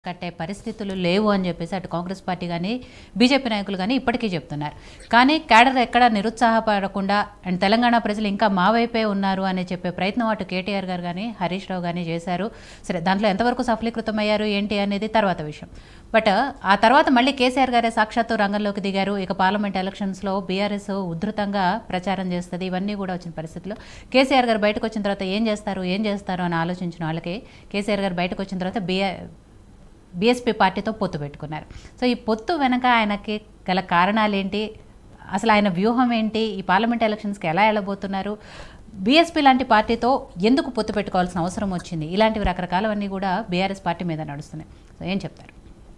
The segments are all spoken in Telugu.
కట్టే పరిస్థితులు లేవు అని చెప్పేసి అటు కాంగ్రెస్ పార్టీ కానీ బీజేపీ నాయకులు కానీ ఇప్పటికీ చెప్తున్నారు కానీ క్యాడర్ ఎక్కడ నిరుత్సాహపడకుండా అండ్ తెలంగాణ ప్రజలు ఇంకా మా వైపే ఉన్నారు అని చెప్పే ప్రయత్నం అటు కేటీఆర్ గారు కానీ హరీష్ రావు కానీ చేశారు సరే దాంట్లో ఎంతవరకు సఫలీకృతం అయ్యారు ఏంటి అనేది తర్వాత విషయం బట్ ఆ తర్వాత మళ్ళీ కేసీఆర్ గారే సాక్షాత్తు రంగంలోకి దిగారు ఇక పార్లమెంట్ ఎలక్షన్స్లో బీఆర్ఎస్ ఉధృతంగా ప్రచారం చేస్తుంది ఇవన్నీ కూడా వచ్చిన పరిస్థితుల్లో కేసీఆర్ గారు బయటకు వచ్చిన తర్వాత ఏం చేస్తారు ఏం చేస్తారు అని ఆలోచించిన వాళ్ళకి కేసీఆర్ గారు బయటకు వచ్చిన తర్వాత బీఆర్ బీఎస్పీ పార్టీతో పొత్తు పెట్టుకున్నారు సో ఈ పొత్తు వెనక ఆయనకి గల కారణాలేంటి అసలు ఆయన వ్యూహం ఏంటి ఈ పార్లమెంట్ ఎలక్షన్స్కి ఎలా వెళ్ళబోతున్నారు బీఎస్పీ లాంటి పార్టీతో ఎందుకు పొత్తు పెట్టుకోవాల్సిన అవసరం వచ్చింది ఇలాంటివి రకరకాలవన్నీ కూడా బీఆర్ఎస్ పార్టీ మీద నడుస్తున్నాయి సో ఏం చెప్తారు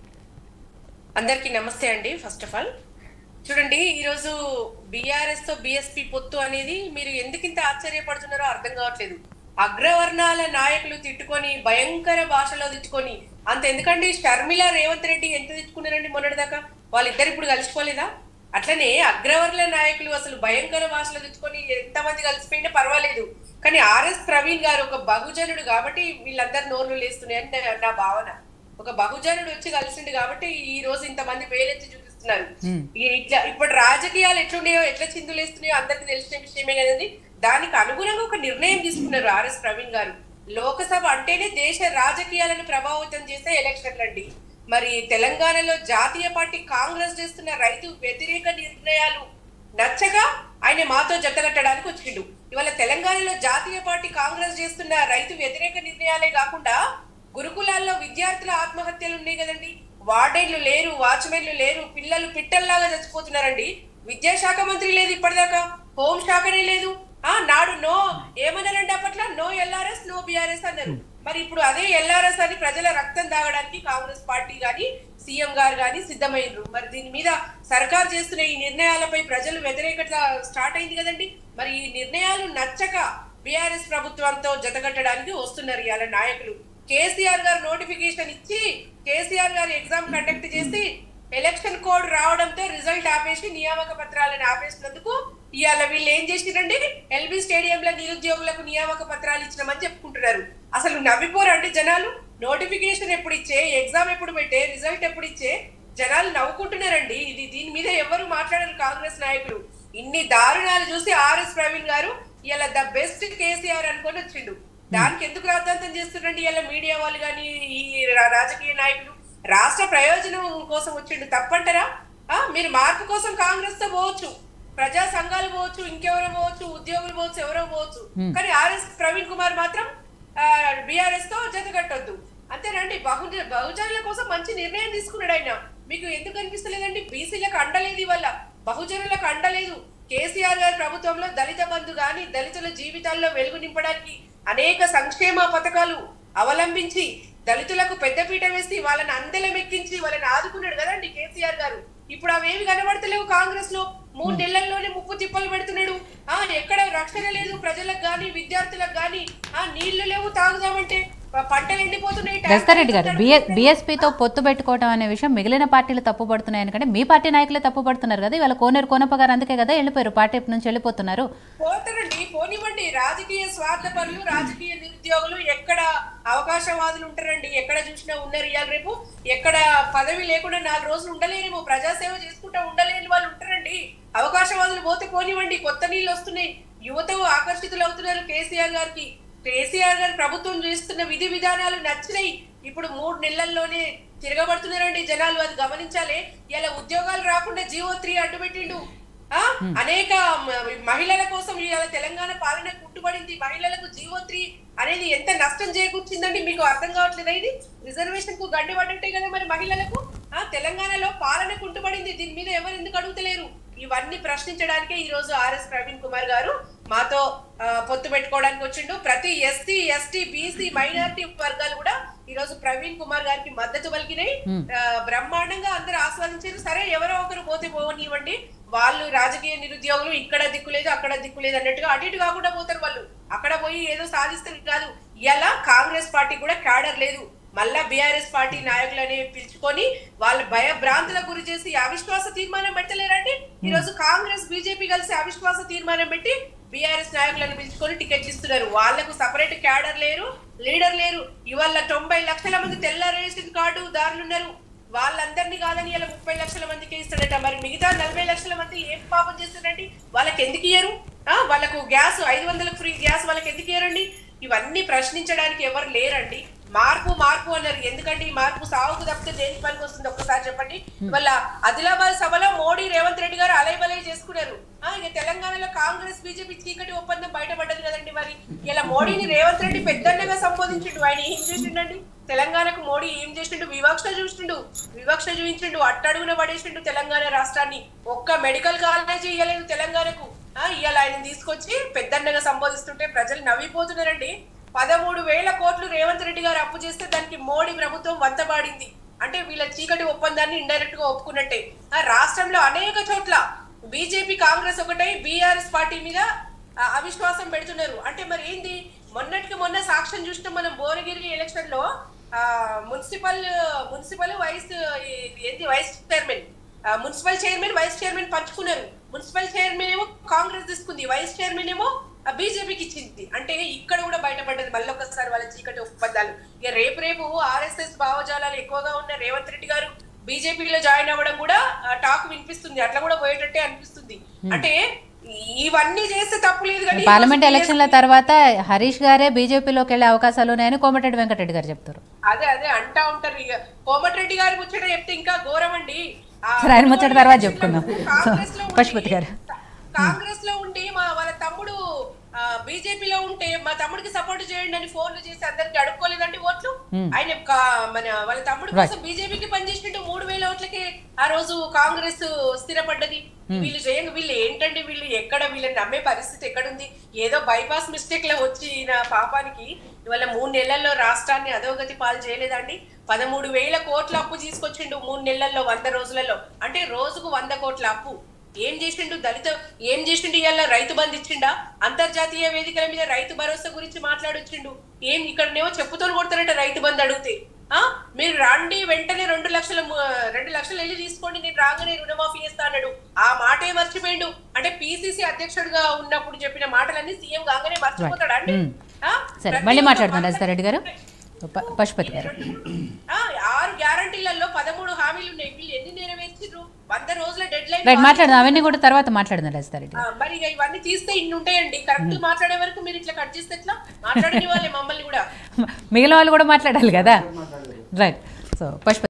అందరికీ నమస్తే అండి ఫస్ట్ ఆఫ్ ఆల్ చూడండి ఈరోజు బీఆర్ఎస్ తో బిఎస్పీ పొత్తు అనేది మీరు ఎందుకింత ఆశ్చర్యపడుతున్నారో అర్థం కావట్లేదు అగ్రవర్ణాల నాయకులు తిట్టుకొని భయంకర భాషలో తిట్టుకొని అంత ఎందుకండి షర్మిల రేవంత్ రెడ్డి ఎంత తిట్టుకున్నారండి మొన్నటిదాకా వాళ్ళిద్దరు ఇప్పుడు కలిసిపోలేదా అట్లనే అగ్రవర్ణ నాయకులు అసలు భయంకర భాషలో తిట్టుకొని ఎంతమంది కలిసిపోయినా పర్వాలేదు కానీ ఆర్ఎస్ ప్రవీణ్ గారు ఒక బహుజనుడు కాబట్టి వీళ్ళందరు నోర్లు లేస్తున్నాయని నా- నా భావన ఒక బహుజనుడు వచ్చి కలిసిండు కాబట్టి ఈ రోజు ఇంతమంది వేలెత్తి చూపిస్తున్నారు ఈ ఇట్లా ఇప్పుడు రాజకీయాలు ఎట్లున్నాయో ఎట్లా చిందులేస్తున్నాయో అందరికి తెలిసిన విషయమే కదండి దానికి అనుగుణంగా ఒక నిర్ణయం తీసుకున్నారు ఆర్ఎస్ ప్రవీణ్ గారు లోకసభ అంటేనే దేశ రాజకీయాలను ప్రభావితం చేసే ఎలక్షన్లు అండి మరి తెలంగాణలో జాతీయ పార్టీ కాంగ్రెస్ చేస్తున్న రైతు వ్యతిరేక నిర్ణయాలు నచ్చగా ఆయన మాతో జతగట్టడానికి వచ్చిండు ఇవాళ తెలంగాణలో జాతీయ పార్టీ కాంగ్రెస్ చేస్తున్న రైతు వ్యతిరేక నిర్ణయాలే కాకుండా గురుకులాల్లో విద్యార్థుల ఆత్మహత్యలు ఉన్నాయి కదండి వార్డెన్లు లేరు వాచ్మెన్లు లేరు పిల్లలు పిట్టల్లాగా చచ్చిపోతున్నారండి విద్యాశాఖ మంత్రి లేదు ఇప్పటిదాకా హోం శాఖనే లేదు ఆ నాడు నో ఏమన్నారండి అప్పట్లో నో ఎల్ఆర్ఎస్ నో బిఆర్ఎస్ అన్నారు మరి ఇప్పుడు అదే ఎల్ఆర్ఎస్ అని ప్రజల రక్తం తాగడానికి కాంగ్రెస్ పార్టీ గాని సీఎం గారు గాని సిద్ధమైనరు మరి దీని మీద సర్కార్ చేస్తున్న ఈ నిర్ణయాలపై ప్రజలు వ్యతిరేకత స్టార్ట్ అయింది కదండి మరి ఈ నిర్ణయాలు నచ్చక బీఆర్ఎస్ ప్రభుత్వంతో జతకట్టడానికి వస్తున్నారు ఇవాళ నాయకులు కేసీఆర్ గారు నోటిఫికేషన్ ఇచ్చి కేసీఆర్ గారు ఎగ్జామ్ కండక్ట్ చేసి ఎలక్షన్ కోడ్ రావడంతో రిజల్ట్ ఆపేసి నియామక పత్రాలను ఆపేసినందుకు ఇవాళ వీళ్ళు ఏం చేసిరండి ఎల్బీ స్టేడియంలో నిరుద్యోగులకు నియామక పత్రాలు ఇచ్చినామని చెప్పుకుంటున్నారు అసలు నవ్విపోరండి జనాలు నోటిఫికేషన్ ఎప్పుడు ఇచ్చే ఎగ్జామ్ ఎప్పుడు పెట్టే రిజల్ట్ ఎప్పుడు ఇచ్చే జనాలు నవ్వుకుంటున్నారండి ఇది దీని మీద ఎవరు మాట్లాడరు కాంగ్రెస్ నాయకులు ఇన్ని దారుణాలు చూసి ఆర్ఎస్ ప్రవీణ్ గారు ఇలా ద బెస్ట్ కేసీఆర్ అనుకొని వచ్చిండు దానికి ఎందుకు రాద్ధాంతం చేస్తున్నారండి ఇలా మీడియా వాళ్ళు కానీ ఈ రా- రాజకీయ నాయకులు రాష్ట్ర ప్రయోజనం కోసం వచ్చిండు తప్పంటారా ఆ, మీరు మార్పు కోసం కాంగ్రెస్ తో పోవచ్చు ప్రజా సంఘాలు పోవచ్చు ఇంకెవరో పోవచ్చు ఉద్యోగులు పోవచ్చు ఎవరో పోవచ్చు కానీ ఆర్ఎస్ ప్రవీణ్ కుమార్ మాత్రం బిఆర్ఎస్ తో జత కట్టొద్దు అంతేనండి బహు బహుజనుల కోసం మంచి నిర్ణయం తీసుకున్నాడు ఆయన మీకు ఎందుకు అనిపిస్తలేదండి బీసీలకు అండలేదు ఇవల్ల బహుజనులకు అండలేదు కేసీఆర్ గారి ప్రభుత్వంలో దళిత బంధు గాని దళితుల జీవితాల్లో వెలుగు నింపడానికి అనేక సంక్షేమ పథకాలు అవలంబించి దళితులకు పెద్దపీట వేసి వాళ్ళని అందలం ఎక్కించి వాళ్ళని ఆదుకున్నాడు కదండి కేసీఆర్ గారు ఇప్పుడు అవేవి కనబడతలేవు కాంగ్రెస్ లో మూడు నెలల్లోనే ముప్పు తిప్పలు పెడుతున్నాడు ఆ ఎక్కడ రక్షణ లేదు ప్రజలకు గాని విద్యార్థులకు గాని ఆ నీళ్లు లేవు తాగుదామంటే ప- పంటలు ఎండిపోతున్నాయి దస్తారెడ్డి గారు బిఎ బీఎస్పీతో పొత్తు పెట్టుకోవడం అనే విషయం మిగిలిన పార్టీలు తప్పుపడుతున్నాయి ఎందుకంటే మీ పార్టీ నాయకులే తప్పుపడుతున్నారు కదా ఇవాళ కోనేరు కోనప్ప గారు అందుకే కదా వెళ్ళిపోయారు పార్టీ నుంచి వెళ్ళిపోతున్నారు పోతారండి పోనివ్వండి రాజకీయ స్వార్థపరులు రాజకీయ నిరుద్యోగులు ఎక్కడ అవకాశవాదులు ఉంటారండి ఎక్కడ చూసినా ఉన్నారు ఇవాళ రేపు ఎక్కడ పదవి లేకుండా నాలుగు రోజులు ఉండలేరేమో ప్రజాసేవ చేసుకుంటా ఉండలేని వాళ్ళు ఉంటారండి అవకాశవాదులు పోతే పోనివ్వండి కొత్త నీళ్ళు వస్తున్నాయి యువత ఆకర్షితులు అవుతున్నారు కేసీఆర్ గారికి కేసీఆర్ గారి ప్రభుత్వం చేస్తున్న విధి విధానాలు నచ్చినాయి ఇప్పుడు మూడు నెలల్లోనే తిరగబడుతున్నారండి జనాలు అది గమనించాలి ఇలా ఉద్యోగాలు రాకుండా జీవో త్రీ అడ్డుపెట్టిండు ఆ అనేక మ- మహిళల కోసం ఇవాళ తెలంగాణ పాలన కుట్టుబడింది మహిళలకు జీవో త్రీ అనేది ఎంత నష్టం చేకూర్చిందండి మీకు అర్థం కావట్లేదా ఇది రిజర్వేషన్ కు గడ్డి పడ్డట్టే కదా మరి మహిళలకు ఆ తెలంగాణలో పాలన కుంటుబడింది దీని మీద ఎవరు ఎందుకు అడుగుతలేరు ఇవన్నీ ప్రశ్నించడానికే ఈ రోజు ఆర్ఎస్ ప్రవీణ్ కుమార్ గారు మాతో ఆ, పొత్తు పెట్టుకోవడానికి వచ్చిండు ప్రతి ఎస్సీ ఎస్టీ బీసీ మైనారిటీ వర్గాలు కూడా ఈ రోజు ప్రవీణ్ కుమార్ గారికి మద్దతు పలికినాయి ఆ, బ్రహ్మాండంగా అందరూ ఆస్వాదించారు సరే ఎవరో ఒకరు పోతే పోవనివ్వండి వాళ్ళు రాజకీయ నిరుద్యోగులు ఇక్కడ దిక్కులేదు అక్కడ దిక్కులేదు అన్నట్టుగా అటు ఇటు కాకుండా పోతారు వాళ్ళు అక్కడ పోయి ఏదో సాధిస్తారు కాదు ఇలా కాంగ్రెస్ పార్టీ కూడా క్యాడర్ లేదు మళ్ళా బీఆర్ఎస్ పార్టీ నాయకులని పిలుచుకొని వాళ్ళ భయభ్రాంతులకు గురి చేసి అవిశ్వాస తీర్మానం పెట్టలేరండి ఈ రోజు కాంగ్రెస్ బీజేపీ కలిసి అవిశ్వాస తీర్మానం పెట్టి బీఆర్ఎస్ నాయకులను పిలుచుకొని టికెట్లు ఇస్తున్నారు వాళ్ళకు సపరేట్ క్యాడర్ లేరు లీడర్ లేరు ఇవాళ తొంభై లక్షల మంది తెల్ల రేషన్ కార్డు దారులు ఉన్నారు వాళ్ళందరినీ కాదని ఇలా ముప్పై లక్షల మందికి ఇస్తాడట మరి మిగతా నలభై లక్షల మంది ఏం పాపం చేస్తారండి వాళ్ళకి ఎందుకు ఇయ్యరు ఆ, వాళ్ళకు గ్యాస్ ఐదు వందలకు ఫ్రీ గ్యాస్ వాళ్ళకి ఎందుకు ఇయ్యరండి ఇవన్నీ ప్రశ్నించడానికి ఎవరు లేరండి మార్పు మార్పు అన్నారు ఎందుకంటే ఈ మార్పు సాగుకు తప్పితే దేనికి పనికి వస్తుంది ఒక్కసారి చెప్పండి వాళ్ళ ఆదిలాబాద్ సభలో మోడీ రేవంత్ రెడ్డి గారు అలైబలై చేసుకున్నారు ఆ, ఇక తెలంగాణలో కాంగ్రెస్ బీజేపీ చీకటి ఒప్పందం బయటపడ్డది కదండి మరి ఇలా మోడీని రేవంత్ రెడ్డి పెద్దన్నగా సంబోధించిండు ఆయన ఏం చేసిండండి తెలంగాణకు మోడీ ఏం చేసిండు వివక్ష చూసిండు వివక్ష చూపించిండు అట్టడుగున పడేసిండు తెలంగాణ రాష్ట్రాన్ని ఒక్క మెడికల్ కాలేజ్ ఇవ్వలేదు తెలంగాణకు ఆ ఇవాళ ఆయన తీసుకొచ్చి పెద్దన్నగా సంబోధిస్తుంటే ప్రజలు నవ్విపోతున్నారండి పదమూడు వేల కోట్లు రేవంత్ రెడ్డి గారు అప్పు చేస్తే దానికి మోడీ ప్రభుత్వం వంతపాడింది అంటే వీళ్ళ చీకటి ఒప్పందాన్ని ఇండైరెక్ట్ గా ఒప్పుకున్నట్టే ఆ రాష్ట్రంలో అనేక చోట్ల బీజేపీ కాంగ్రెస్ ఒకటై బీఆర్ఎస్ పార్టీ మీద ఆ, అవిశ్వాసం పెడుతున్నారు అంటే మరి ఏంది మొన్నటికి మొన్న సాక్ష్యం చూసినాం మనం భువనగిరి ఎలక్షన్ లో ఆ, మున్సిపల్ మున్సిపల్ వైస్ ఏంది వైస్ చైర్మన్ ఆ, మున్సిపల్ చైర్మన్ వైస్ చైర్మన్ పంచుకున్నారు మున్సిపల్ చైర్మన్ ఏమో కాంగ్రెస్ తీసుకుంది వైస్ చైర్మన్ ఏమో బీజేపీకి ఇచ్చింది అంటే ఇక్కడ కూడా బయటపడ్డది మళ్ళీ ఒకసారి వాళ్ళ చీకటి ఒప్పందాలు ఇక రేపు రేపు ఆర్ఎస్ఎస్ భావజాలాలు ఎక్కువగా ఉన్న రేవంత్ రెడ్డి గారు బీజేపీలో జాయిన్ అవ్వడం కూడా టాక్ వినిపిస్తుంది అట్లా కూడా పోయేటట్టే అనిపిస్తుంది అంటే ఇవన్నీ చేస్తే తప్పు లేదు కానీ పార్లమెంట్ ఎలక్షన్ల తర్వాత హరీష్ గారే బీజేపీలోకి వెళ్ళే అవకాశాలు ఉన్నాయని కోమటిరెడ్డి వెంకటరెడ్డి గారు చెప్తారు అదే అదే అంటా ఉంటారు ఇక కోమటిరెడ్డి గారి ముచ్చట చెప్తే ఇంకా ఘోరం అండి ఆ సరే, ఆయన ముచ్చట తర్వాత చెప్పుకుందాం. కాంగ్రెస్ లో ఉండి- పశుపతి గారు. కాంగ్రెస్ లో ఉండి మా వాళ్ళ తమ్ముడు బీజేపీలో ఉంటే మా తమ్ముడికి సపోర్ట్ చేయండి అని ఫోన్లు చేసి అందరికి అడుక్కోలేదండి ఓట్లు ఆయన కా- మన వాళ్ళ తమ్ముడు కోసం బీజేపీకి పనిచేసినట్టు మూడు వేల ఓట్లకి ఆ రోజు కాంగ్రెస్ స్థిరపడ్డది వీళ్ళు చేయండి వీళ్ళు ఏంటండి వీళ్ళు ఎక్కడ వీళ్ళని నమ్మే పరిస్థితి ఎక్కడుంది ఏదో బైపాస్ మిస్టేక్ లో వచ్చి నా పాపానికి ఇవాళ మూడు నెలల్లో రాష్ట్రాన్ని అధోగతి పాలు చేయలేదండి పదమూడు వేల కోట్ల అప్పు తీసుకొచ్చిండు మూడు నెలల్లో వంద రోజులలో అంటే రోజుకు వంద కోట్ల అప్పు ఏం చేసిండు దళిత ఏం చేసిండు ఇవాళ రైతు బంధు ఇచ్చిండా అంతర్జాతీయ వేదికల మీద రైతు భరోసా గురించి మాట్లాడొచ్చిండు ఏం ఇక్కడనేమో చెప్పుతో కొడతారంట రైతు బంధు అడిగితే ఆ మీరు రండి వెంటనే రెండు లక్షల ము- రెండు లక్షలు వెళ్ళి తీసుకోండి నేను రాగానే రుణమాఫీ చేస్తా అన్నాడు ఆ మాటే మర్చిపోయిండు అంటే పిసిసి అధ్యక్షుడిగా ఉన్నప్పుడు చెప్పిన మాటలన్నీ సీఎం కాగానే మర్చిపోతాడా అండి Hmm. ఆ? సరే ప్రతి మళ్ళీ ఒక్క మాట్లాడుతున్నాం మాట- రాజధారెడ్డి గారు ప- పశుపతి గారు ఆ, ఆరు గ్యారంటీలలో పదమూడు హామీలు ఉన్నాయి వీళ్ళు ఎన్ని నెరవేర్చిర్రు వంద రోజుల డెడ్ లైన్ రైట్ మాట్లాడదాం అవన్నీ కూడా తర్వాత మాట్లాడదాం రాజధారెడ్డి ఆ, మరి ఇక ఇవన్నీ తీస్తే ఇన్ని ఉంటాయండి కరెక్ట్ మాట్లాడే వరకు మీరు ఇట్లా కట్ చేస్తే ఎట్లా మాట్లాడని వాళ్ళే మమ్మల్ని కూడా మిగిలిన వాళ్ళు కూడా మాట్లాడాలి కదా రైట్ సో పశుపతి